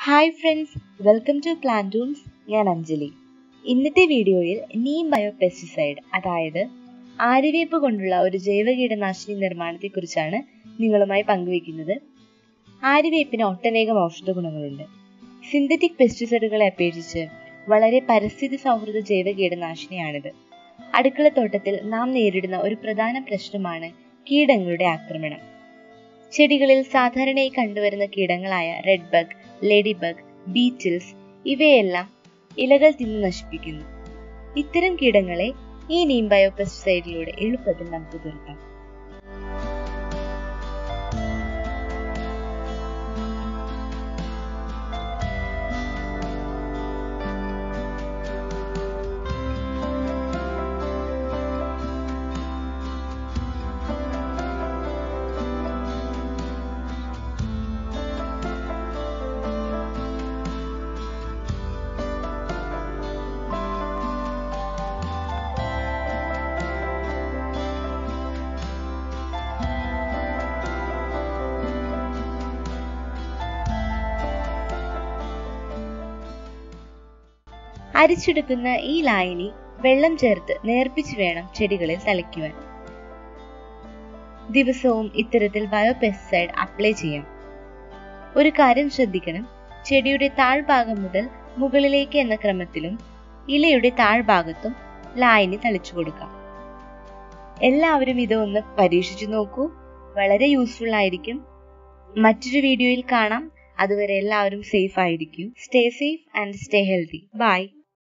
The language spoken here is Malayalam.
hi friends welcome to Plantoons ഞാൻ അഞ്ജലി ഇന്നത്തെ വീഡിയോയിൽ നീം ബയോ പെസ്റ്റിസൈഡ് അതായത് ആര്യവേപ്പ് കൊണ്ടുള്ള ഒരു ജൈവ കീടനാശിനി നിർമ്മാണത്തെക്കുറിച്ചാണ് നിങ്ങളുമായി പങ്കുവയ്ക്കുന്നത് ആര്യവേപ്പിന് ഒട്ടനേകം ഔഷധ ഗുണങ്ങളുണ്ട് സിന്തറ്റിക് പെസ്റ്റിസൈഡുകളെ അപേക്ഷിച്ച് വളരെ പരിസ്ഥിതി സൗഹൃദ ജൈവ കീടനാശിനിയാണിത് അടുക്കളത്തോട്ടത്തിൽ നാം നേരിടുന്ന ഒരു പ്രധാന പ്രശ്നമാണ് കീടങ്ങളുടെ ആക്രമണം ചെടികളിൽ സാധാരണയായി കണ്ടുവരുന്ന കീടങ്ങളായ red bug lady bug beetles ഇവയെല്ലാം ഇലകൾ തിന്നു നശിപ്പിക്കുന്നു ഇത്തരം കീടങ്ങളെ ഈ നീം ബയോ പെസ്റ്റിസൈഡിലൂടെ എളുപ്പത്തിൽ നമുക്ക് തുരത്താം അരിച്ചെടുക്കുന്ന ഈ ലായനി വെള്ളം ചേർത്ത് നേർപ്പിച്ചു വേണം ചെടികളിൽ തളിക്കുവാൻ ദിവസവും ഇത്തരത്തിൽ ബയോപെസ്റ്റിസൈഡ് അപ്ലൈ ചെയ്യാം ഒരു കാര്യം ശ്രദ്ധിക്കണം ചെടിയുടെ താഴ്ഭാഗം മുതൽ മുകളിലേക്ക് എന്ന ക്രമത്തിലും ഇലയുടെ താഴ്ഭാഗത്തും ലായനി തളിച്ചു കൊടുക്കാം എല്ലാവരും ഇത് ഒന്ന് പരീക്ഷിച്ചു നോക്കൂ വളരെ യൂസ്ഫുൾ ആയിരിക്കും മറ്റൊരു വീഡിയോയിൽ കാണാം അതുവരെ എല്ലാവരും സേഫ് ആയിരിക്കും stay safe and stay healthy by